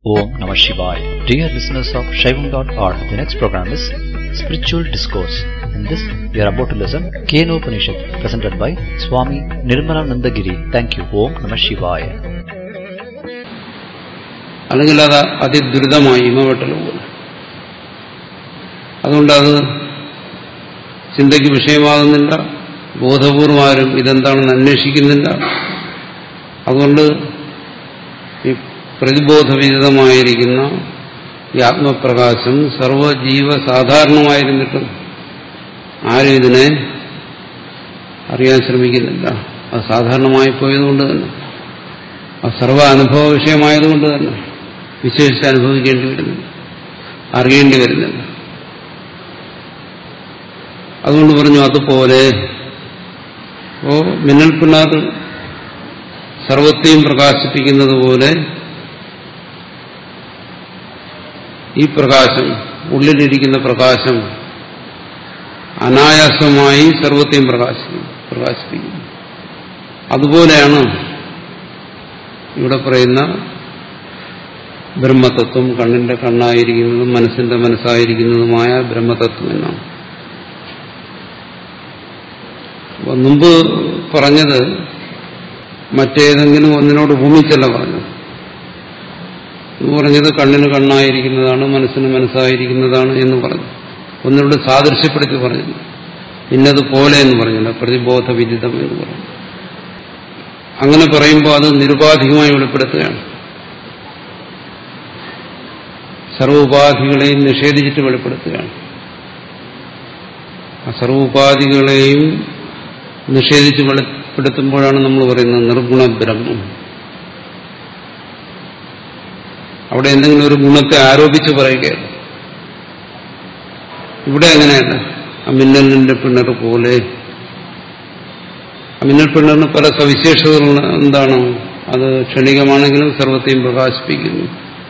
Om Namah Shivaya. Dear listeners of Shaivam.org, the next program is Spiritual Discourse. In this, we are about to listen Keno Upanishad, presented by Swami Nirmalanandagiri. Thank you. Om Namah Shivaya. അല്ലെങ്കിൽ അത് അതിദുരിതമായി ഇമവെട്ടൽ പോലെ അതുകൊണ്ട് അത് ചിന്തയ്ക്ക് വിഷയമാകുന്നില്ല ബോധപൂർവം ആരും ഇതെന്താണെന്ന് അന്വേഷിക്കുന്നില്ല അതുകൊണ്ട് ഈ പ്രതിബോധവിഹിതമായിരിക്കുന്ന ഈ ആത്മപ്രകാശം സർവജീവ സാധാരണമായിരുന്നിട്ടും ആരും ഇതിനെ അറിയാൻ ശ്രമിക്കുന്നില്ല അത് സാധാരണമായി പോയതുകൊണ്ട് തന്നെ അത് സർവ അനുഭവ വിഷയമായതുകൊണ്ട് തന്നെ വിശേഷിച്ച് അനുഭവിക്കേണ്ടി വരുന്നില്ല അറിയേണ്ടി വരുന്നില്ല അതുകൊണ്ട് പറഞ്ഞു അതുപോലെ ഓ മിന്നൽ പിള്ളാർ സർവത്തെയും പ്രകാശിപ്പിക്കുന്നത് പോലെ ഈ പ്രകാശം ഉള്ളിലിരിക്കുന്ന പ്രകാശം അനായാസമായി സർവത്തെയും പ്രകാശിക്കും പ്രകാശിപ്പിക്കും അതുപോലെയാണ് ഇവിടെ പറയുന്ന ബ്രഹ്മതത്വം കണ്ണിന്റെ കണ്ണായിരിക്കുന്നതും മനസ്സിന്റെ മനസ്സായിരിക്കുന്നതുമായ ബ്രഹ്മതത്വം എന്നാണ് അപ്പൊ മുമ്പ് പറഞ്ഞത് മറ്റേതെങ്കിലും ഒന്നിനോട് ഭൂമിച്ചല്ല പറഞ്ഞത് എന്ന് പറഞ്ഞത് കണ്ണിന് കണ്ണായിരിക്കുന്നതാണ് മനസ്സിന് മനസ്സായിരിക്കുന്നതാണ് എന്ന് പറഞ്ഞു ഒന്നിനോട് സാദൃശ്യപ്പെടുത്തി പറഞ്ഞില്ല ഇന്നതുപോലെ എന്ന് പറഞ്ഞില്ല പ്രതിബോധ വിദിതം എന്ന് പറഞ്ഞു അങ്ങനെ പറയുമ്പോൾ അത് നിരുപാധികമായി വെളിപ്പെടുത്തുകയാണ് സർവോപാധികളെയും നിഷേധിച്ചിട്ട് വെളിപ്പെടുത്തുകയാണ് ആ സർവോപാധികളെയും നിഷേധിച്ച് വെളിപ്പെടുത്തുമ്പോഴാണ് നമ്മൾ പറയുന്നത് നിർഗുണ ബ്രഹ്മം അവിടെ എന്തെങ്കിലും ഒരു ഗുണത്തെ ആരോപിച്ച് പറയുകയാണ് ഇവിടെ അങ്ങനെയല്ല ആ മിന്നലിന്റെ പിണർ പോലെ ആ മിന്നൽ പിണറിന് പല സവിശേഷതകൾ എന്താണ് അത് ക്ഷണികമാണെങ്കിലും സർവത്തെയും പ്രകാശിപ്പിക്കുന്നു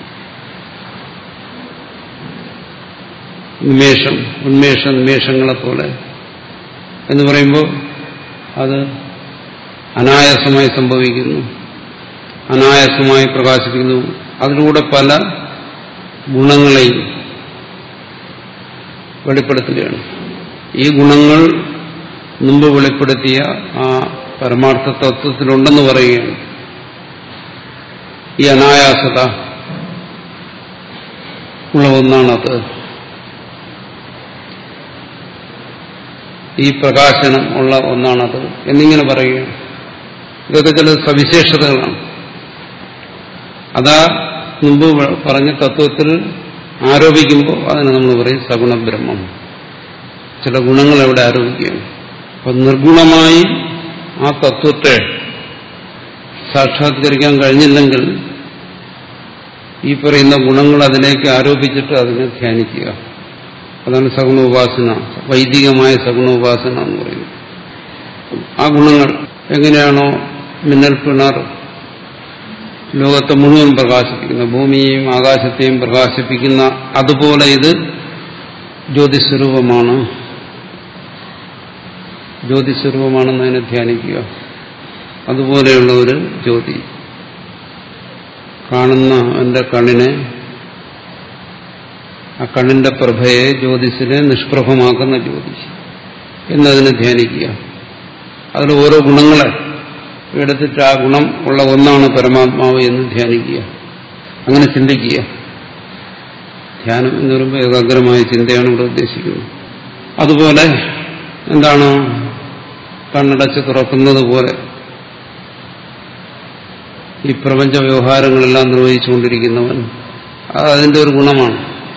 നിമേഷം ഉന്മേഷ നിമേഷങ്ങളെ പോലെ എന്ന് പറയുമ്പോൾ അത് അനായാസമായി സംഭവിക്കുന്നു അനായാസമായി പ്രകാശിക്കുന്നു അതിലൂടെ പല ഗുണങ്ങളെയും വെളിപ്പെടുത്തുകയാണ് ഈ ഗുണങ്ങൾ മുമ്പ് വെളിപ്പെടുത്തിയ ആ പരമാർത്ഥ തത്വത്തിലുണ്ടെന്ന് പറയുകയാണ് ഈ അനായാസത ഉള്ള ഒന്നാണത് ഈ പ്രകാശനം ഉള്ള ഒന്നാണത് എന്നിങ്ങനെ പറയുകയാണ് ഇതൊക്കെ ചില സവിശേഷതകളാണ് അതാ മുമ്പ് പറഞ്ഞ തത്വത്തിൽ ആരോപിക്കുമ്പോൾ അതിന് നമ്മൾ പറയും സഗുണബ്രഹ്മം ചില ഗുണങ്ങൾ അവിടെ ആരോപിക്കുകയാണ് അപ്പൊ നിർഗുണമായി ആ തത്വത്തെ സാക്ഷാത്കരിക്കാൻ കഴിഞ്ഞില്ലെങ്കിൽ ഈ പറയുന്ന ഗുണങ്ങൾ അതിലേക്ക് ആരോപിച്ചിട്ട് അതിനെ ധ്യാനിക്കുക അതാണ് സഗുണ ഉപാസന വൈദികമായ സഗുണ ഉപാസന എന്ന് പറയുന്നത് ആ ഗുണങ്ങൾ എങ്ങനെയാണോ മിന്നൽ പിണർ ലോകത്തെ മുഴുവൻ പ്രകാശിപ്പിക്കുന്ന ഭൂമിയെയും ആകാശത്തെയും പ്രകാശിപ്പിക്കുന്ന അതുപോലെ ഇത് ജ്യോതിസ്വരൂപമാണ് ജ്യോതിസ്വരൂപമാണെന്ന് അതിനെ ധ്യാനിക്കുക അതുപോലെയുള്ള ഒരു ജ്യോതി കാണുന്ന എന്റെ കണ്ണിനെ ആ കണ്ണിന്റെ പ്രഭയെ ജ്യോതിസിനെ നിഷ്പ്രഭമാക്കുന്ന ജ്യോതി എന്നതിനെ ധ്യാനിക്കുക അതിൽ ഓരോ ഗുണങ്ങളെ എടുത്തിട്ട് ആ ഗുണം ഉള്ള ഒന്നാണ് പരമാത്മാവ് എന്ന് ധ്യാനിക്കുക അങ്ങനെ ചിന്തിക്കുക ധ്യാനം എന്ന് പറയുമ്പോൾ ഏകാഗ്രമായ ചിന്തയാണ് ഇവിടെ ഉദ്ദേശിക്കുന്നത് അതുപോലെ എന്താണ് കണ്ണടച്ച് തുറക്കുന്നത് പോലെ ഈ പ്രപഞ്ച വ്യവഹാരങ്ങളെല്ലാം നിർവഹിച്ചുകൊണ്ടിരിക്കുന്നവൻ അതിന്റെ ഒരു ഗുണമാണ്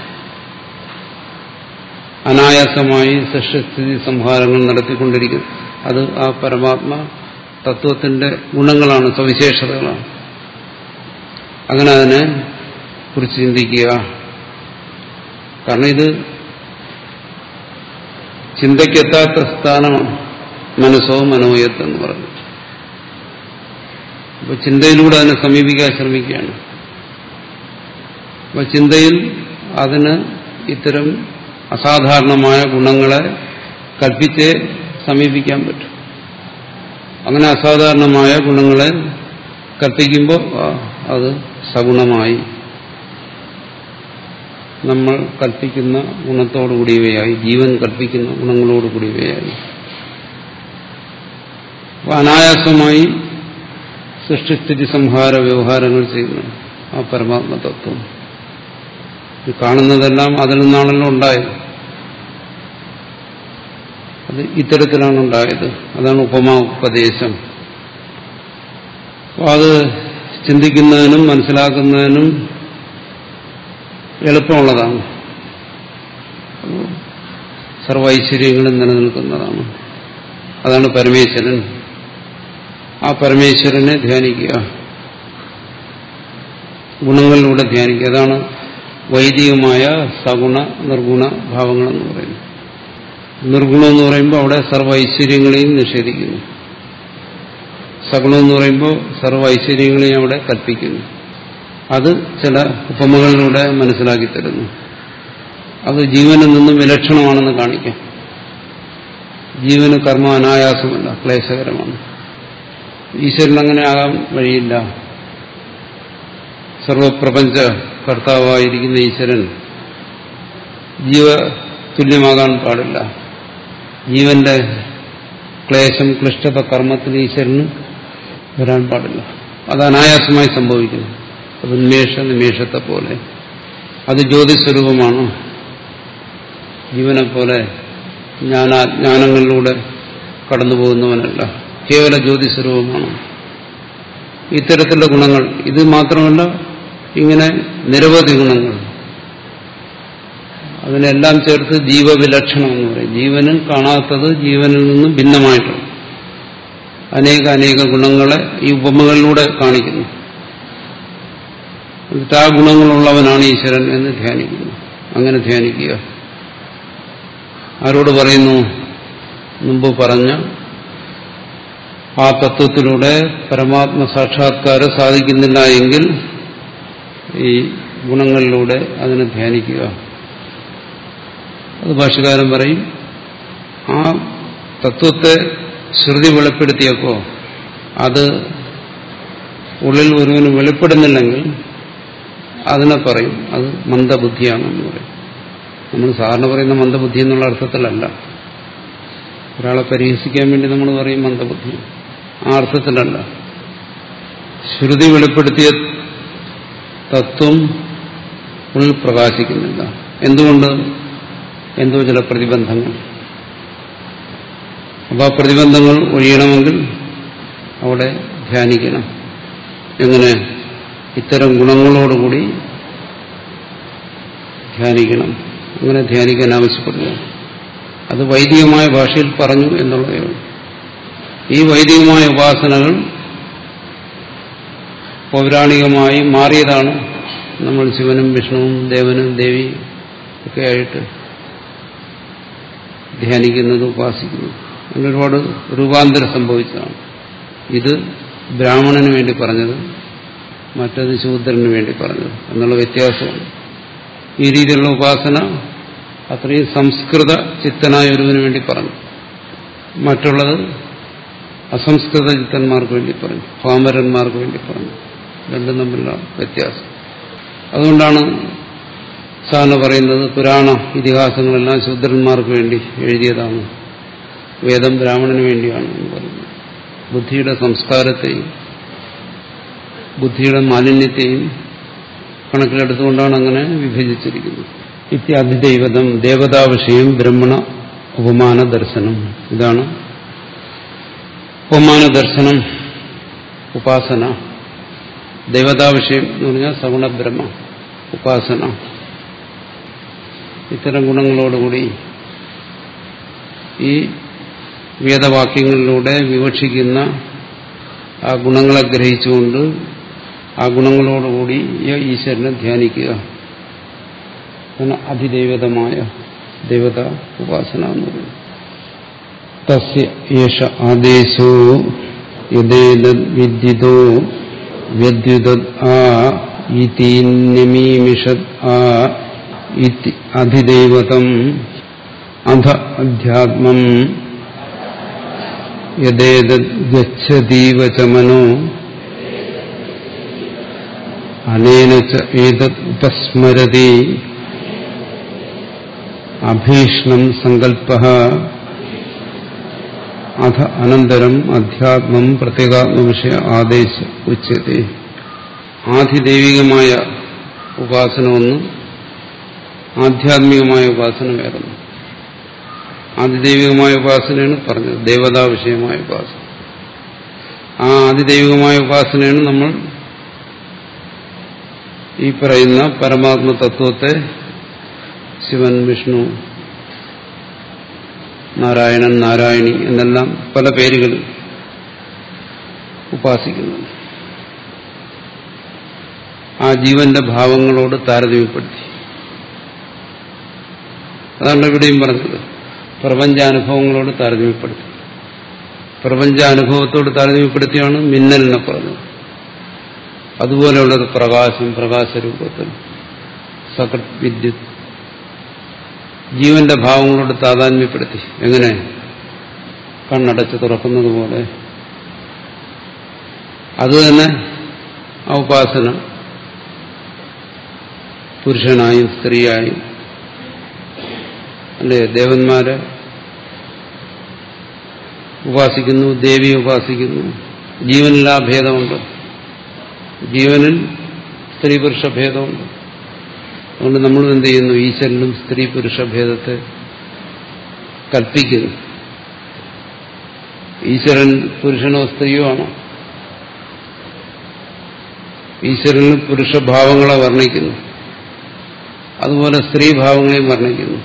അനായാസമായി സൃഷ്ടിസ്ഥിതി സംഹാരങ്ങൾ നടത്തിക്കൊണ്ടിരിക്കുന്നു അത് ആ പരമാത്മ തത്വത്തിന്റെ ഗുണങ്ങളാണ് സവിശേഷതകളാണ് അങ്ങനെ അതിനെ കുറിച്ച് ചിന്തിക്കുക കാരണം ഇത് ചിന്തയ്ക്കെത്താത്ത സ്ഥാനമാണ് മനസ്സോ മനോയത്ത് എന്ന് പറഞ്ഞു അപ്പൊ ചിന്തയിലൂടെ അതിനെ സമീപിക്കാൻ ശ്രമിക്കുകയാണ് അപ്പൊ ചിന്തയിൽ അതിന് ഇത്തരം അസാധാരണമായ ഗുണങ്ങളെ കൽപ്പിച്ച് സമീപിക്കാൻ പറ്റും അങ്ങനെ അസാധാരണമായ ഗുണങ്ങളെ കത്തിക്കുമ്പോൾ അത് സഗുണമായി നമ്മൾ കൽപ്പിക്കുന്ന ഗുണത്തോടുകൂടിയവയായി ജീവൻ കൽപ്പിക്കുന്ന ഗുണങ്ങളോടുകൂടിയവയായി അപ്പൊ അനായാസമായി സൃഷ്ടിസ്ഥിതി സംഹാര വ്യവഹാരങ്ങൾ ചെയ്യുന്നു ആ പരമാത്മ തത്വം ഈ കാണുന്നതെല്ലാം അതിൽ നിന്നാണല്ലോ ഉണ്ടായത് അത് ഇത്തരത്തിലാണ് ഉണ്ടായത് അതാണ് ഉപമാ ഉപദേശം അപ്പോൾ അത് ചിന്തിക്കുന്നതിനും മനസ്സിലാക്കുന്നതിനും എളുപ്പമുള്ളതാണ് സർവ ഐശ്വര്യങ്ങളും നിലനിൽക്കുന്നതാണ് അതാണ് പരമേശ്വരൻ ആ പരമേശ്വരനെ ധ്യാനിക്കുക ഗുണങ്ങളിലൂടെ ധ്യാനിക്കുക അതാണ് വൈദികമായ സഗുണ നിർഗുണ ഭാവങ്ങളെന്ന് പറയുന്നത് നിർഗുണം എന്ന് പറയുമ്പോൾ അവിടെ സർവ്വ ഐശ്വര്യങ്ങളെയും നിഷേധിക്കുന്നു സഗുണം എന്ന് പറയുമ്പോൾ സർവ്വ ഐശ്വര്യങ്ങളെയും അവിടെ കൽപ്പിക്കുന്നു അത് ചില ഉപമകളിലൂടെ മനസ്സിലാക്കി തരുന്നു അത് ജീവനിൽ നിന്നും വിലക്ഷണമാണെന്ന് കാണിക്കാം ജീവന് കർമ്മ അനായാസമല്ല ക്ലേശകരമാണ് ഈശ്വരൻ അങ്ങനെ ആകാൻ വഴിയില്ല സർവപ്രപഞ്ച കർത്താവായിരിക്കുന്ന ഈശ്വരൻ ജീവ തുല്യമാകാൻ പാടില്ല ജീവന്റെ ക്ലേശം ക്ലിഷ്ടത കർമ്മത്തിന് ഈശ്വരന് വരാൻ പാടില്ല അത് അനായാസമായി സംഭവിക്കുന്നു അത് ഉന്മേഷ നിമേഷത്തെ പോലെ അത് ജ്യോതിസ്വരൂപമാണ് ജീവനെ പോലെ ജ്ഞാനാജ്ഞാനങ്ങളിലൂടെ കടന്നു പോകുന്നവനല്ല കേവല ജ്യോതിസ്വരൂപമാണ് ഇത്തരത്തിലുള്ള ഗുണങ്ങൾ ഇത് മാത്രമല്ല ഇങ്ങനെ നിരവധി ഗുണങ്ങൾ അതിനെല്ലാം ചേർത്ത് ജീവവിലക്ഷണം എന്ന് പറയും ജീവനിൽ കാണാത്തത് ജീവനിൽ നിന്നും ഭിന്നമായിട്ടുണ്ട് അനേക അനേക ഗുണങ്ങളെ ഈ ഉപമകളിലൂടെ കാണിക്കുന്നു എന്നിട്ട് ആ ഗുണങ്ങളുള്ളവനാണ് ഈശ്വരൻ എന്ന് ധ്യാനിക്കുന്നു അങ്ങനെ ധ്യാനിക്കുക ആരോട് പറയുന്നു മുമ്പ് പറഞ്ഞ ആ തത്വത്തിലൂടെ പരമാത്മ സാക്ഷാത്കാരം സാധിക്കുന്നില്ല എങ്കിൽ ഈ ഗുണങ്ങളിലൂടെ അതിനെ ധ്യാനിക്കുക അത് ഭാഷകാരൻ പറയും ആ തത്വത്തെ ശ്രുതി വെളിപ്പെടുത്തിയപ്പോൾ അത് ഉള്ളിൽ ഒരുവന് വെളിപ്പെടുന്നില്ലെങ്കിൽ അതിനെ പറയും അത് മന്ദബുദ്ധിയാണെന്ന് പറയും നമ്മൾ സാറിന് പറയുന്ന മന്ദബുദ്ധി എന്നുള്ള അർത്ഥത്തിലല്ല ഒരാളെ പരിഹസിക്കാൻ വേണ്ടി നമ്മൾ പറയും മന്ദബുദ്ധി ആ അർത്ഥത്തിലല്ല ശ്രുതി വെളിപ്പെടുത്തിയ തത്വം ഉള്ളിൽ പ്രകാശിക്കുന്നില്ല എന്തുകൊണ്ട് എന്തോ ചില പ്രതിബന്ധങ്ങൾ അപ്പോൾ ആ പ്രതിബന്ധങ്ങൾ ഒഴിയണമെങ്കിൽ അവിടെ ധ്യാനിക്കണം എങ്ങനെ ഇത്തരം ഗുണങ്ങളോടുകൂടി ധ്യാനിക്കണം അങ്ങനെ ധ്യാനിക്കാൻ ആവശ്യപ്പെടുക അത് വൈദികമായ ഭാഷയിൽ പറഞ്ഞു എന്നുള്ളതേ ഉള്ളൂ ഈ വൈദികമായ ഉപാസനകൾ പൗരാണികമായി മാറിയതാണ് നമ്മൾ ശിവനും വിഷ്ണുവും ദേവനും ദേവി ഒക്കെ ആയിട്ട് ധ്യാനിക്കുന്നത് ഉപാസിക്കുന്നത് അങ്ങനെ ഒരുപാട് രൂപാന്തരം സംഭവിച്ചതാണ് ഇത് ബ്രാഹ്മണന് വേണ്ടി പറഞ്ഞത് മറ്റത് ശൂദ്രന് വേണ്ടി പറഞ്ഞത് എന്നുള്ള വ്യത്യാസമാണ് ഈ രീതിയിലുള്ള ഉപാസന അത്രയും സംസ്കൃത ചിത്തനായ ഒരുവിന് വേണ്ടി പറഞ്ഞു മറ്റുള്ളത് അസംസ്കൃത ചിത്തന്മാർക്ക് വേണ്ടി പറഞ്ഞു പാമരന്മാർക്ക് വേണ്ടി പറഞ്ഞു രണ്ടും തമ്മിലുള്ള വ്യത്യാസം അതുകൊണ്ടാണ് സാറിന് പറയുന്നത് പുരാണ ഇതിഹാസങ്ങളെല്ലാം ശൂദ്രന്മാർക്ക് വേണ്ടി എഴുതിയതാണ് വേദം ബ്രാഹ്മണന് വേണ്ടിയാണ് എന്ന് പറയുന്നത് ബുദ്ധിയുടെ സംസ്കാരത്തെയും ബുദ്ധിയുടെ മാലിന്യത്തെയും കണക്കിലെടുത്തുകൊണ്ടാണ് അങ്ങനെ വിഭജിച്ചിരിക്കുന്നത് ഇത്യാദിദൈവതം ദേവതാ വിഷയം ബ്രഹ്മണ ഉപമാന ദർശനം ഇതാണ് ഉപമാന ദർശനം ഉപാസന ദേവതാ വിഷയം എന്ന് പറഞ്ഞാൽ സഗുണ ബ്രഹ്മ ഉപാസന ഇത്തരം ഗുണങ്ങളോടുകൂടി ഈ വേദവാക്യങ്ങളിലൂടെ വിവക്ഷിക്കുന്ന ആ ഗുണങ്ങളെ ഗ്രഹിച്ചുകൊണ്ട് ആ ഗുണങ്ങളോടുകൂടി ഈശ്വരനെ ധ്യാനിക്കുക അതിദൈവതമായ ദേവത ഉപാസന എന്ന് പറയുന്നത് തസ്യ യേശ ആദേശോ യഥേതദ് വിദ്യുതോ വ്യദ്യുതദ് ആ ഇതീന്യമീമിഷത് ആ ഇതി അധിദൈവതം അധ അധ്യാത്മം യഥേതദ് ഗച്ഛതീവ ച മനോ അനേന ച ഏതത് ഉപസ്മരതി അഭീഷ്ണം സങ്കല്പ അധ അനന്തരം അധ്യാത്മം പ്രത്യേകാത്മ വിഷയ ആദേശ ഉച്ചത്തെ ആധിദൈവികമായ ഉപാസന ഒന്ന് ആധ്യാത്മികമായ ഉപാസന വേറൊന്ന് ആദിദൈവികമായ ഉപാസനയാണ് പറഞ്ഞത് ദേവതാ വിഷയമായ ഉപാസന ആ ആദിദൈവികമായ ഉപാസനയാണ് നമ്മൾ ഈ പറയുന്ന പരമാത്മ തത്വത്തെ ശിവൻ വിഷ്ണു നാരായണൻ നാരായണി എന്നെല്ലാം പല പേരുകളിൽ ഉപാസിക്കുന്നു ആ ജീവന്റെ ഭാവങ്ങളോട് താരതമ്യപ്പെടുത്തി അതാണ് ഇവിടെയും പറഞ്ഞത് പ്രപഞ്ചാനുഭവങ്ങളോട് താരതമ്യപ്പെടുത്തി പ്രപഞ്ചാനുഭവത്തോട് താരതമ്യപ്പെടുത്തിയാണ് മിന്നലിനെ പറഞ്ഞത് അതുപോലെയുള്ളത് പ്രകാശം പ്രകാശരൂപത്തിൽ സകൃത് വിദ്യുത് ജീവന്റെ ഭാവങ്ങളോട് താതാത്മ്യപ്പെടുത്തി എങ്ങനെ കണ്ണടച്ച് തുറക്കുന്നത് പോലെ അതുതന്നെ ആ ഉപാസന പുരുഷനായും സ്ത്രീയായും അല്ലേ ദേവന്മാരെ ഉപാസിക്കുന്നു ദേവിയെ ഉപാസിക്കുന്നു ജീവനിൽ ആ ഭേദമുണ്ട് ജീവനിൽ സ്ത്രീ പുരുഷ ഭേദമുണ്ട് അതുകൊണ്ട് നമ്മൾ എന്ത് ചെയ്യുന്നു ഈശ്വരനും സ്ത്രീ പുരുഷ ഭേദത്തെ കൽപ്പിക്കുന്നു ഈശ്വരൻ പുരുഷനോ സ്ത്രീയോ ആണോ ഈശ്വരനിൽ പുരുഷഭാവങ്ങളെ വർണ്ണിക്കുന്നു അതുപോലെ സ്ത്രീഭാവങ്ങളെയും വർണ്ണിക്കുന്നു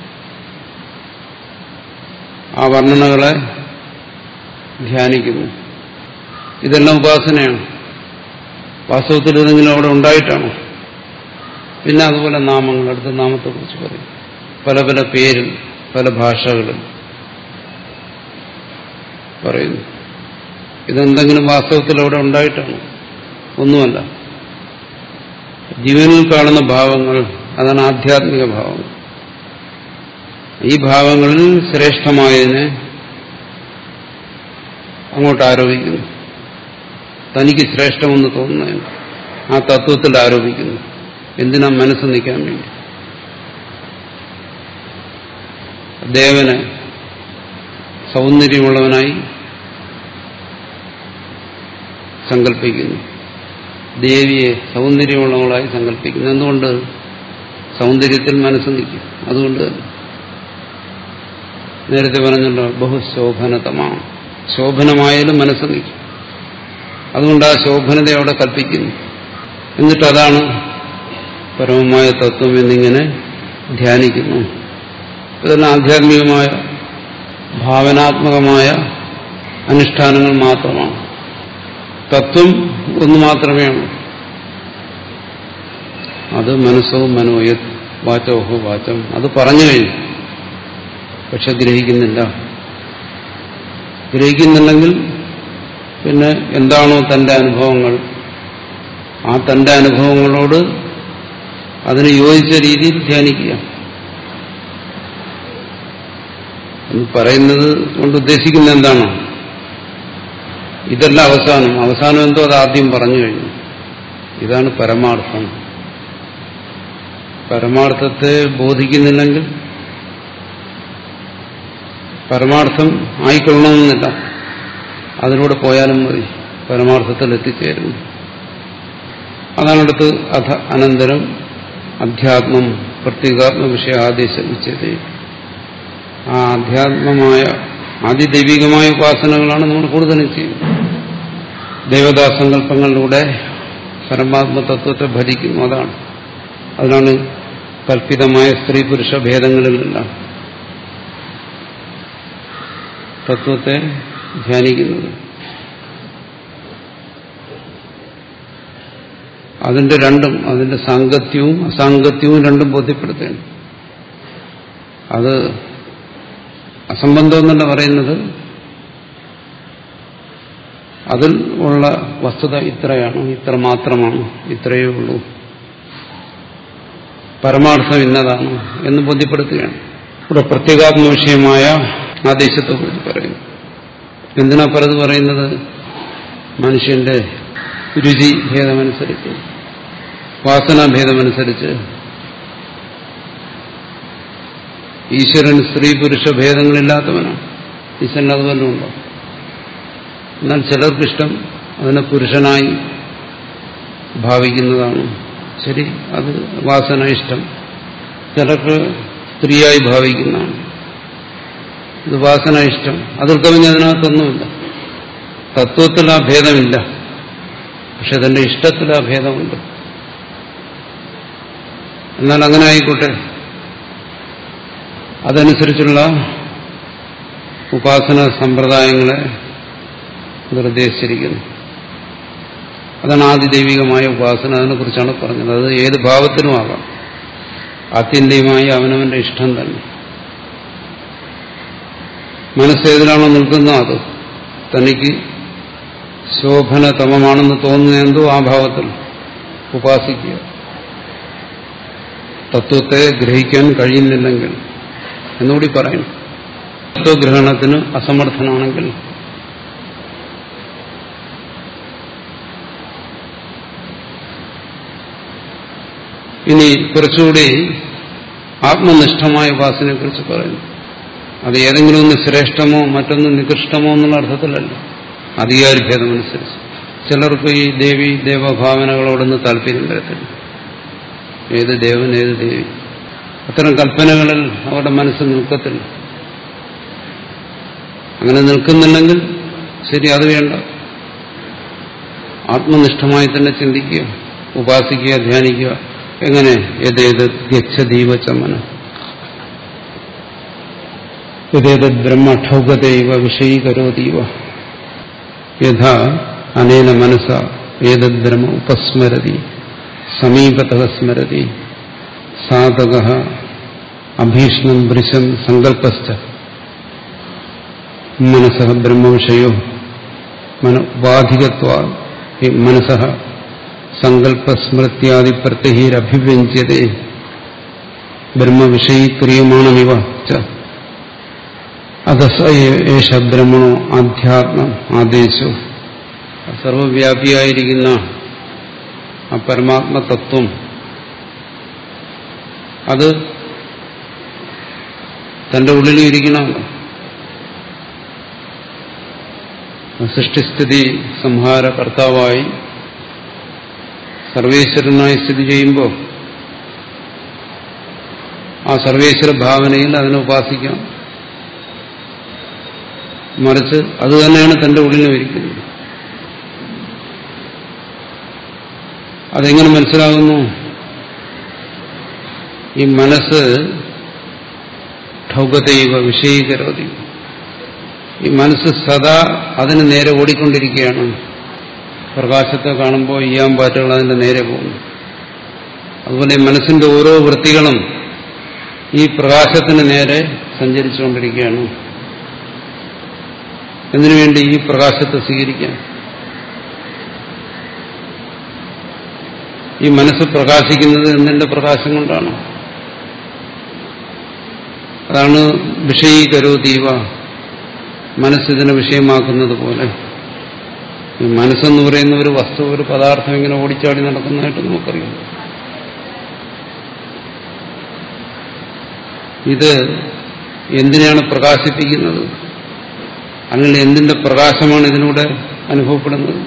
ആ വർണ്ണനകളെ ധ്യാനിക്കുന്നു ഇതെല്ലാം ഉപാസനയാണ് വാസ്തവത്തിൽ ഇതെങ്കിലും അവിടെ ഉണ്ടായിട്ടാണോ പിന്നെ അതുപോലെ നാമങ്ങൾ അടുത്ത നാമത്തെക്കുറിച്ച് പറയും പല പല പേരിൽ പല ഭാഷകളിൽ പറയുന്നു ഇതെന്തെങ്കിലും വാസ്തവത്തിൽ അവിടെ ഉണ്ടായിട്ടാണോ ഒന്നുമല്ല ജീവനിൽ കാണുന്ന ഭാവങ്ങൾ അതാണ് ആധ്യാത്മിക ഭാവങ്ങൾ ഈ ഭാവങ്ങളിൽ ശ്രേഷ്ഠമായതിനെ അങ്ങോട്ട് ആരോപിക്കുന്നു തനിക്ക് ശ്രേഷ്ഠമെന്ന് തോന്നുന്നതിന് ആ തത്വത്തിൽ ആരോപിക്കുന്നു എന്തിനാ മനസ്സ് നിൽക്കാൻ വേണ്ടി ദേവനെ സൗന്ദര്യമുള്ളവനായി സങ്കല്പിക്കുന്നു ദേവിയെ സൗന്ദര്യമുള്ളവളായി സങ്കല്പിക്കുന്നു എന്തുകൊണ്ട് സൗന്ദര്യത്തിൽ മനസ്സ് നിൽക്കും അതുകൊണ്ട് തന്നെ നേരത്തെ പറഞ്ഞല്ലോ ബഹുശോഭനതമാണ് ശോഭനമായാലും മനസ്സ് നിൽക്കും അതുകൊണ്ട് ആ ശോഭനത അവിടെ കൽപ്പിക്കുന്നു എന്നിട്ട് അതാണ് പരമമായ തത്വം എന്നിങ്ങനെ ധ്യാനിക്കുന്നു ഇതെല്ലാം ആധ്യാത്മികമായ ഭാവനാത്മകമായ അനുഷ്ഠാനങ്ങൾ മാത്രമാണ് തത്വം ഒന്ന് മാത്രമേ ഉള്ളൂ അത് മനസ്സോ മനോയത് വാചോഹോ വാചം അത് പറഞ്ഞു കഴിഞ്ഞു പക്ഷെ ഗ്രഹിക്കുന്നില്ല ഗ്രഹിക്കുന്നില്ലെങ്കിൽ പിന്നെ എന്താണോ തന്റെ അനുഭവങ്ങൾ ആ തന്റെ അനുഭവങ്ങളോട് അതിന് യോജിച്ച രീതിയിൽ ധ്യാനിക്കുക എന്ന് പറയുന്നത് കൊണ്ട് ഉദ്ദേശിക്കുന്നത് എന്താണ് ഇതല്ല അവസാനം അവസാനം എന്തോ അത് ആദ്യം പറഞ്ഞു കഴിഞ്ഞു ഇതാണ് പരമാർത്ഥം പരമാർത്ഥത്തെ ബോധിക്കുന്നില്ലെങ്കിൽ പരമാർത്ഥം ആയിക്കൊള്ളണമെന്നില്ല അതിലൂടെ പോയാലും മതി പരമാർത്ഥത്തിൽ എത്തിച്ചേരുന്നു അതാണ് അടുത്ത് അധ അനന്തരം അധ്യാത്മം പ്രത്യേകാത്മ വിഷയ ആദേശ ഉച്ചത് ആ അധ്യാത്മമായ ആദിദൈവികമായ ഉപാസനകളാണ് നമ്മൾ കൂടുതലും ചെയ്യുന്നത് ദേവതാസങ്കല്പങ്ങളിലൂടെ പരമാത്മ തത്വത്തെ ഭജിക്കുന്നു അതാണ് അതിനാണ് കൽപ്പിതമായ സ്ത്രീ പുരുഷ ഭേദങ്ങളിലെല്ലാം തത്വത്തെ ധ്യാനിക്കുന്നത് അതിന്റെ രണ്ടും അതിന്റെ സാങ്കത്യവും അസാങ്കത്യവും രണ്ടും ബോധ്യപ്പെടുത്തുകയാണ് അത് അസംബന്ധം എന്നല്ല പറയുന്നത് അതിൽ ഉള്ള വസ്തുത ഇത്രയാണ് ഇത്ര മാത്രമാണ് ഇത്രയേ ഉള്ളൂ പരമാർത്ഥം ഇന്നതാണ് എന്ന് ബോധ്യപ്പെടുത്തുകയാണ് ഇവിടെ പ്രത്യേകാത്മ വിഷയമായ ആദേശത്തെക്കുറിച്ച് പറയുന്നു എന്തിനാ പലത് പറയുന്നത് മനുഷ്യന്റെ രുചി ഭേദമനുസരിച്ച് വാസനാഭേദമനുസരിച്ച് ഈശ്വരൻ സ്ത്രീ പുരുഷ ഭേദങ്ങളില്ലാത്തവനാണ് ഈശ്വരൻ അത് വല്ലതുണ്ടോ എന്നാൽ ചിലർക്കിഷ്ടം അതിനെ പുരുഷനായി ഭാവിക്കുന്നതാണ് ശരി അത് വാസന ഇഷ്ടം ചിലർക്ക് സ്ത്രീയായി ഭാവിക്കുന്നതാണ് ഇത് വാസന ഇഷ്ടം അതിൽ കവിഞ്ഞ് അതിനകത്തൊന്നുമില്ല തത്വത്തിൽ ആ ഭേദമില്ല പക്ഷെ തന്റെ ഇഷ്ടത്തിൽ ആ ഭേദമുണ്ട് എന്നാൽ അങ്ങനെ ആയിക്കോട്ടെ അതനുസരിച്ചുള്ള ഉപാസന സമ്പ്രദായങ്ങളെ നിർദ്ദേശിച്ചിരിക്കുന്നു അതാണ് ആദിദൈവികമായ ഉപാസന അതിനെക്കുറിച്ചാണ് പറഞ്ഞത് അത് ഏത് ഭാവത്തിനുമാകാം ആത്യന്തികമായി അവനവന്റെ ഇഷ്ടം തന്നെ മനസ്സേതിലാണോ നിൽക്കുന്നത് അത് തനിക്ക് ശോഭനതമമാണെന്ന് തോന്നുന്ന എന്തോ ആ ഭാവത്തിൽ ഉപാസിക്കുക തത്വത്തെ ഗ്രഹിക്കാൻ കഴിയുന്നില്ലെങ്കിൽ എന്നുകൂടി പറയുന്നു തത്വഗ്രഹണത്തിന് അസമർത്ഥനാണെങ്കിൽ ഇനി കുറച്ചുകൂടി ആത്മനിഷ്ഠമായ ഉപാസനയെ കുറിച്ച് പറയുന്നു അത് ഏതെങ്കിലും ഒന്ന് ശ്രേഷ്ഠമോ മറ്റൊന്ന് നികൃഷ്ടമോ എന്നുള്ള അർത്ഥത്തിലല്ല അധികാരഭേദമനുസരിച്ച് ചിലർക്ക് ഈ ദേവി ദേവഭാവനകളോടൊന്നും താല്പര്യം വരത്തില്ല ഏത് ദേവൻ ഏത് ദേവി അത്തരം കൽപ്പനകളിൽ അവരുടെ മനസ്സ് നിൽക്കത്തില്ല അങ്ങനെ നിൽക്കുന്നുണ്ടെങ്കിൽ ശരി അത് വേണ്ട ആത്മനിഷ്ഠമായി തന്നെ ചിന്തിക്കുക ഉപാസിക്കുക ധ്യാനിക്കുക എങ്ങനെ യഥേത് ഗച്ഛദീവ ചമന യഥേത് ബ്രഹ്മഠൗകതൈവ വിഷയീകരോതീവ യഥാ അനേന മനസ ഏതദ് ബ്രഹ്മ ഉപസ്മരതി സമീപത സ്മരതി സാധക അഭീഷ്ണം വൃശം സങ്കല്പശ്ച മനസ ബ്രഹ്മവിഷയോ മന ഉപാധികത്വ മനസ സങ്കല്പസ്മൃത്യാദി പ്രത്യഹീരഭിവ്യഞ്ച്യതേ ബ്രഹ്മവിഷയീക്രിയമാണമിവ ച അതസ ബ്രഹ്മണോ ആധ്യാത്മം ആദേശോ സർവവ്യാപിയായിരിക്കുന്ന ആ പരമാത്മതത്വം അത് തന്റെ ഉള്ളിൽ ഇരിക്കണമല്ലോ സൃഷ്ടിസ്ഥിതി സംഹാര കർത്താവായി സർവേശ്വരനായി സ്ഥിതി ചെയ്യുമ്പോൾ ആ സർവേശ്വര ഭാവനയിൽ അതിനെ ഉപാസിക്കാം മറിച്ച് അത് തന്നെയാണ് തന്റെ ഉള്ളിലും ഇരിക്കുന്നത് അതെങ്ങനെ മനസ്സിലാകുന്നു ഈ മനസ്സ് ഠൗകതൈവ വിഷയീകരോതി ഈ മനസ്സ് സദാ അതിന് നേരെ ഓടിക്കൊണ്ടിരിക്കുകയാണ് പ്രകാശത്തെ കാണുമ്പോൾ ഈയാമ്പാറ്റകൾ അതിന്റെ നേരെ പോകുന്നു അതുപോലെ ഈ മനസ്സിന്റെ ഓരോ വൃത്തികളും ഈ പ്രകാശത്തിന് നേരെ സഞ്ചരിച്ചുകൊണ്ടിരിക്കുകയാണ് എന്തിനുവേണ്ടി ഈ പ്രകാശത്തെ സ്വീകരിക്കാൻ ഈ മനസ്സ് പ്രകാശിക്കുന്നത് എന്തിന്റെ പ്രകാശം കൊണ്ടാണ് അതാണ് വിഷയീകരോതീവ മനസ്സിതിനെ വിഷയമാക്കുന്നത് പോലെ ഈ മനസ്സെന്ന് പറയുന്ന ഒരു വസ്തു ഒരു പദാർത്ഥം ഇങ്ങനെ ഓടിച്ചാടി നടക്കുന്നതായിട്ട് നമുക്കറിയാം ഇത് എന്തിനാണ് പ്രകാശിപ്പിക്കുന്നത് അല്ലെങ്കിൽ എന്തിന്റെ പ്രകാശമാണ് ഇതിലൂടെ അനുഭവപ്പെടുന്നത്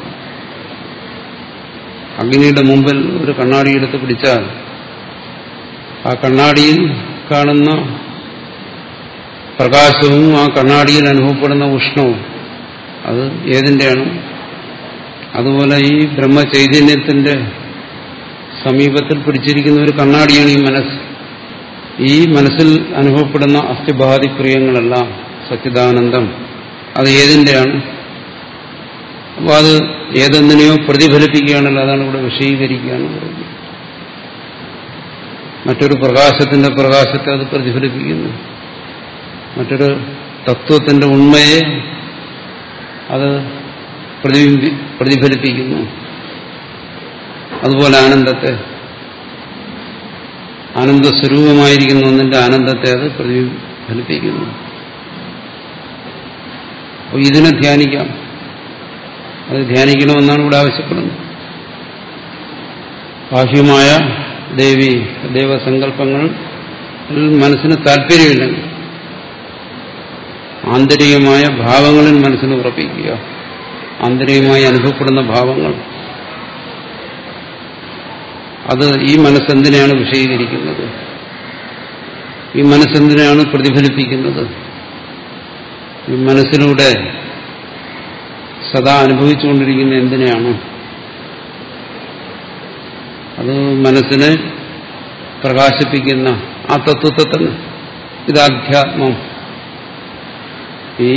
അഗ്നിയുടെ മുമ്പിൽ ഒരു കണ്ണാടി എടുത്ത് പിടിച്ചാൽ ആ കണ്ണാടിയിൽ കാണുന്ന പ്രകാശവും ആ കണ്ണാടിയിൽ അനുഭവപ്പെടുന്ന ഉഷ്ണവും അത് ഏതിൻ്റെയാണ് അതുപോലെ ഈ ബ്രഹ്മചൈതന്യത്തിന്റെ സമീപത്തിൽ പിടിച്ചിരിക്കുന്ന ഒരു കണ്ണാടിയാണ് ഈ മനസ്സ് ഈ മനസ്സിൽ അനുഭവപ്പെടുന്ന അസ്ഥിബാധി പ്രിയങ്ങളെല്ലാം സച്ചിദാനന്ദം അത് ഏതിൻ്റെയാണ് അപ്പോൾ അത് ഏതെന്തിനെയോ പ്രതിഫലിപ്പിക്കുകയാണല്ലോ അതാണ് ഇവിടെ വിഷയീകരിക്കുകയാണ് പറയുന്നത് മറ്റൊരു പ്രകാശത്തിന്റെ പ്രകാശത്തെ അത് പ്രതിഫലിപ്പിക്കുന്നു മറ്റൊരു തത്വത്തിന്റെ ഉണ്മയെ അത് പ്രതിബിംബി പ്രതിഫലിപ്പിക്കുന്നു അതുപോലെ ആനന്ദത്തെ ആനന്ദസ്വരൂപമായിരിക്കുന്ന ഒന്നിന്റെ ആനന്ദത്തെ അത് പ്രതിഫലിപ്പിക്കുന്നു അപ്പോൾ ഇതിനെ ധ്യാനിക്കാം അത് ധ്യാനിക്കണമെന്നാണ് ഇവിടെ ആവശ്യപ്പെടുന്നത് ബാഹ്യമായ ദേവി ദേവസങ്കല്പങ്ങൾ മനസ്സിന് താല്പര്യമില്ലെങ്കിൽ ആന്തരികമായ ഭാവങ്ങളിൽ മനസ്സിന് ഉറപ്പിക്കുക ആന്തരികമായി അനുഭവപ്പെടുന്ന ഭാവങ്ങൾ അത് ഈ മനസ്സെന്തിനെയാണ് വിഷയീകരിക്കുന്നത് ഈ മനസ്സെന്തിനെയാണ് പ്രതിഫലിപ്പിക്കുന്നത് ഈ മനസ്സിലൂടെ സദാ അനുഭവിച്ചുകൊണ്ടിരിക്കുന്ന എന്തിനെയാണ് അത് മനസ്സിനെ പ്രകാശിപ്പിക്കുന്ന ആ തത്വത്തെ തന്നെ ഇത് അധ്യാത്മം ഈ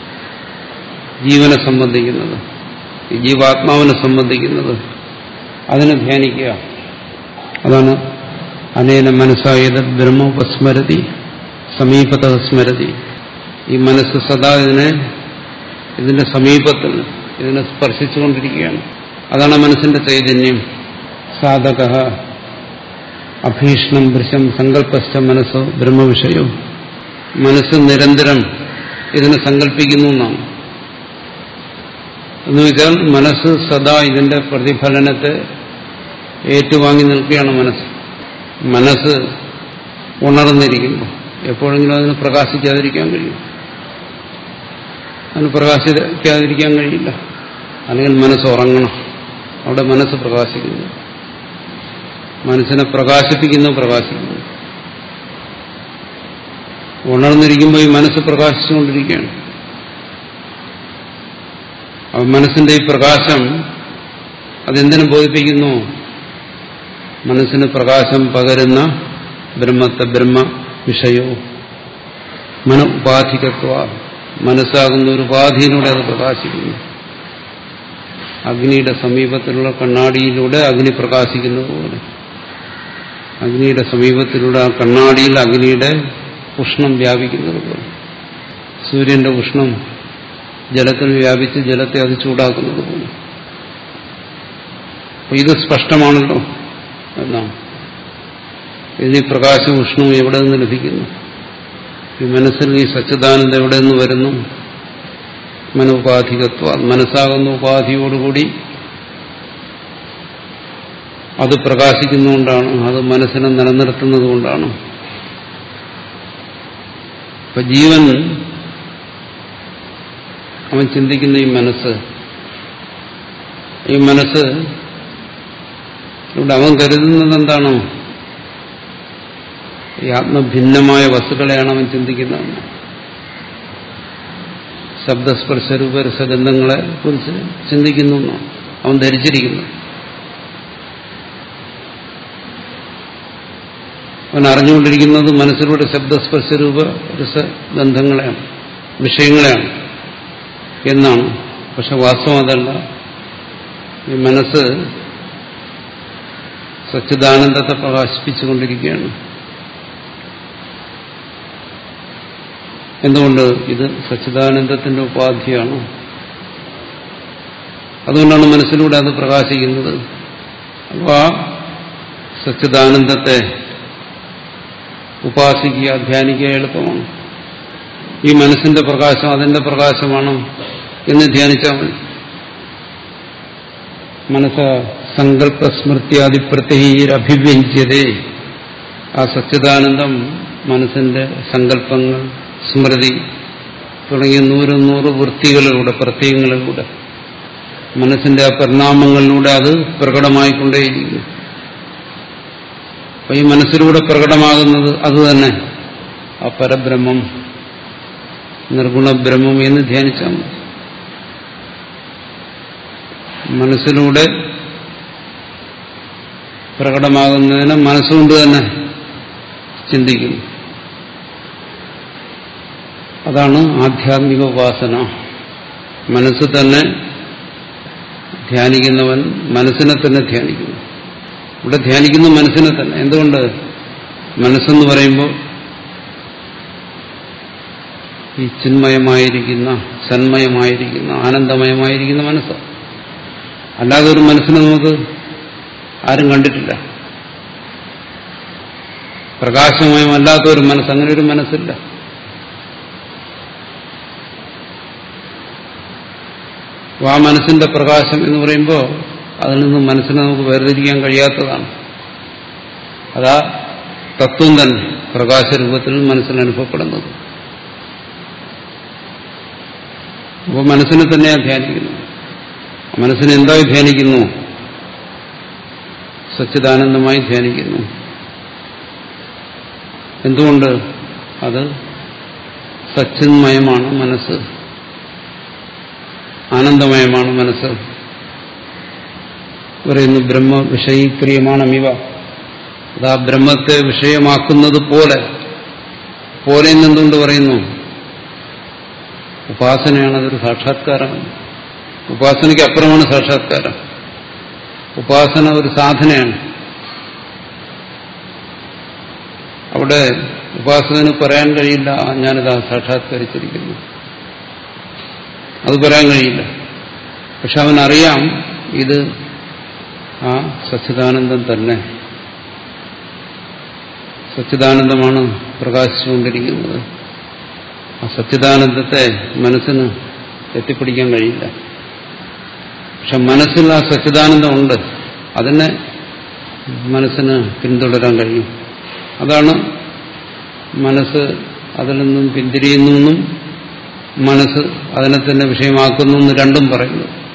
ജീവനെ സംബന്ധിക്കുന്നത് ഈ ജീവാത്മാവിനെ സംബന്ധിക്കുന്നത് അതിനെ ധ്യാനിക്കുക അതാണ് അനേന മനസ്സായത് ബ്രഹ്മോപസ്മരതി സമീപത സ്മരതി ഈ മനസ്സ് സദാ ഇതിനെ ഇതിന്റെ സമീപത്തിൽ ഇതിനെ സ്പർശിച്ചുകൊണ്ടിരിക്കുകയാണ് അതാണ് മനസ്സിന്റെ ചൈതന്യം സാധക അഭീഷണം വൃശം സങ്കല്പസ്ഥ മനസ്സോ ബ്രഹ്മവിഷയവും മനസ്സ് നിരന്തരം ഇതിനെ സങ്കല്പിക്കുന്നു എന്നാണ് എന്നുവെച്ചാൽ മനസ്സ് സദാ ഇതിന്റെ പ്രതിഫലനത്തെ ഏറ്റുവാങ്ങി നിൽക്കുകയാണ് മനസ്സ് മനസ്സ് ഉണർന്നിരിക്കുമ്പോൾ എപ്പോഴെങ്കിലും അതിന് പ്രകാശിക്കാതിരിക്കാൻ കഴിയും അതിന് പ്രകാശിക്കാതിരിക്കാൻ കഴിയില്ല അല്ലെങ്കിൽ മനസ്സ് ഉറങ്ങണം അവിടെ മനസ്സ് പ്രകാശിക്കുന്നു മനസ്സിനെ പ്രകാശിപ്പിക്കുന്നു പ്രകാശിക്കുന്നു ഉണർന്നിരിക്കുമ്പോൾ ഈ മനസ്സ് പ്രകാശിച്ചുകൊണ്ടിരിക്കുകയാണ് അപ്പൊ മനസ്സിന്റെ ഈ പ്രകാശം അതെന്തിനു ബോധിപ്പിക്കുന്നു മനസ്സിന് പ്രകാശം പകരുന്ന ബ്രഹ്മത്തെ ബ്രഹ്മ വിഷയവും മന ഉപാധികത്വ മനസ്സാകുന്ന ഒരു ഉപാധിയിലൂടെ അത് പ്രകാശിക്കുന്നു അഗ്നിയുടെ സമീപത്തിലുള്ള കണ്ണാടിയിലൂടെ അഗ്നി പ്രകാശിക്കുന്നത് പോലെ അഗ്നിയുടെ സമീപത്തിലൂടെ ആ കണ്ണാടിയിൽ അഗ്നിയുടെ ഉഷ്ണം വ്യാപിക്കുന്നത് പോലെ സൂര്യന്റെ ഉഷ്ണം ജലത്തിൽ വ്യാപിച്ച് ജലത്തെ അത് ചൂടാക്കുന്നത് പോലെ അപ്പൊ ഇത് സ്പഷ്ടമാണല്ലോ എന്നാണ് ഇതിന് പ്രകാശം ഉഷ്ണവും എവിടെ നിന്ന് ലഭിക്കുന്നു ഈ മനസ്സിൽ ഈ സച്ചിദാനന്ദം എവിടെ നിന്ന് വരുന്നു മനോപാധികത്വ മനസ്സാകുന്ന ഉപാധിയോടുകൂടി അത് പ്രകാശിക്കുന്നതുകൊണ്ടാണ് അത് മനസ്സിനെ നിലനിർത്തുന്നത് കൊണ്ടാണ് ഇപ്പൊ ജീവൻ അവൻ ചിന്തിക്കുന്ന ഈ മനസ്സ് ഈ മനസ്സ് ഇവിടെ അവൻ കരുതുന്നത് എന്താണോ ഈ ആത്മഭിന്നമായ വസ്തുക്കളെയാണ് അവൻ ചിന്തിക്കുന്നത് ശബ്ദസ്പർശരൂപ രസഗന്ധങ്ങളെ കുറിച്ച് ചിന്തിക്കുന്നു എന്നാണ് അവൻ ധരിച്ചിരിക്കുന്നു അവൻ അറിഞ്ഞുകൊണ്ടിരിക്കുന്നത് മനസ്സിലൂടെ ശബ്ദസ്പർശരൂപ രസഗന്ധങ്ങളെയാണ് വിഷയങ്ങളെയാണ് എന്നാണ് പക്ഷെ വാസ്തവം അതല്ല ഈ മനസ്സ് സച്ചിദാനന്ദത്തെ പ്രകാശിപ്പിച്ചുകൊണ്ടിരിക്കുകയാണ് എന്തുകൊണ്ട് ഇത് സച്ചിദാനന്ദത്തിന്റെ ഉപാധിയാണ് അതുകൊണ്ടാണ് മനസ്സിലൂടെ അത് പ്രകാശിക്കുന്നത് അപ്പോൾ ആ സച്ചിദാനന്ദത്തെ ഉപാസിക്കുക ധ്യാനിക്കുക എളുപ്പമാണ് ഈ മനസ്സിന്റെ പ്രകാശം അതിന്റെ പ്രകാശമാണ് എന്ന് ധ്യാനിച്ചാൽ മതി മനസ്സ സങ്കല്പസ്മൃത്യാദി പ്രത്യയീരഭിവ്യഞ്ജതേ ആ സച്ചിദാനന്ദം മനസ്സിന്റെ സങ്കല്പങ്ങൾ സ്മൃതി തുടങ്ങിയ നൂറ് നൂറ് വൃത്തികളിലൂടെ പ്രത്യയങ്ങളിലൂടെ മനസ്സിന്റെ ആ പരിണാമങ്ങളിലൂടെ അത് പ്രകടമായിക്കൊണ്ടേയിരിക്കുന്നു അപ്പൊ ഈ മനസ്സിലൂടെ പ്രകടമാകുന്നത് അതുതന്നെ ആ പരബ്രഹ്മം നിർഗുണബ്രഹ്മം എന്ന് ധ്യാനിച്ചാൽ മതി മനസ്സിലൂടെ പ്രകടമാകുന്നതിന് മനസ്സുകൊണ്ട് തന്നെ ചിന്തിക്കുന്നു അതാണ് ആധ്യാത്മിക ഉപാസന മനസ്സ് തന്നെ ധ്യാനിക്കുന്നവൻ മനസ്സിനെ തന്നെ ധ്യാനിക്കുന്നു ഇവിടെ ധ്യാനിക്കുന്ന മനസ്സിനെ തന്നെ എന്തുകൊണ്ട് മനസ്സെന്ന് പറയുമ്പോൾ ഈ ചിന്മയമായിരിക്കുന്ന സന്മയമായിരിക്കുന്ന ആനന്ദമയമായിരിക്കുന്ന മനസ്സാണ് അല്ലാതെ ഒരു മനസ്സിനെ നമുക്ക് ആരും കണ്ടിട്ടില്ല പ്രകാശമയമല്ലാത്ത ഒരു മനസ്സ് അങ്ങനെ ഒരു മനസ്സില്ല ആ മനസ്സിന്റെ പ്രകാശം എന്ന് പറയുമ്പോൾ അതിൽ നിന്ന് മനസ്സിനെ നമുക്ക് വേർതിരിക്കാൻ കഴിയാത്തതാണ് അതാ തത്വം തന്നെ പ്രകാശരൂപത്തിൽ മനസ്സിന് അനുഭവപ്പെടുന്നത് അപ്പോൾ മനസ്സിനെ തന്നെയാണ് ധ്യാനിക്കുന്നത് മനസ്സിനെ എന്തായി ധ്യാനിക്കുന്നു സച്ചിദാനന്ദമായി ധ്യാനിക്കുന്നു എന്തുകൊണ്ട് അത് സച്ചിന്മയമാണ് മനസ്സ് ആനന്ദമയമാണ് മനസ്സ് പറയുന്നു ബ്രഹ്മ വിഷയീക്രിയമാണമിവ അത് ആ ബ്രഹ്മത്തെ വിഷയമാക്കുന്നത് പോലെ പോലെ എന്നെന്തുകൊണ്ട് പറയുന്നു ഉപാസനയാണ് അതൊരു സാക്ഷാത്കാരം ഉപാസനയ്ക്ക് അപ്പുറമാണ് സാക്ഷാത്കാരം ഉപാസന ഒരു സാധനയാണ് അവിടെ ഉപാസകന് പറയാൻ കഴിയില്ല ഞാനിതാ സാക്ഷാത്കരിച്ചിരിക്കുന്നു അത് പറയാൻ കഴിയില്ല പക്ഷെ അവനറിയാം ഇത് ആ സച്ചിദാനന്ദം തന്നെ സച്ചിദാനന്ദമാണ് പ്രകാശിച്ചുകൊണ്ടിരിക്കുന്നത് ആ സച്ചിദാനന്ദത്തെ മനസ്സിന് എത്തിപ്പിടിക്കാൻ കഴിയില്ല പക്ഷെ മനസ്സിൽ ആ സച്ചിദാനന്ദമുണ്ട് അതിനെ മനസ്സിന് പിന്തുടരാൻ കഴിയും അതാണ് മനസ്സ് അതിൽ നിന്നും പിന്തിരിയുന്നു എന്നും മനസ്സ് അതിനെ തന്നെ വിഷയമാക്കുന്നു എന്ന് രണ്ടും പറയുന്നു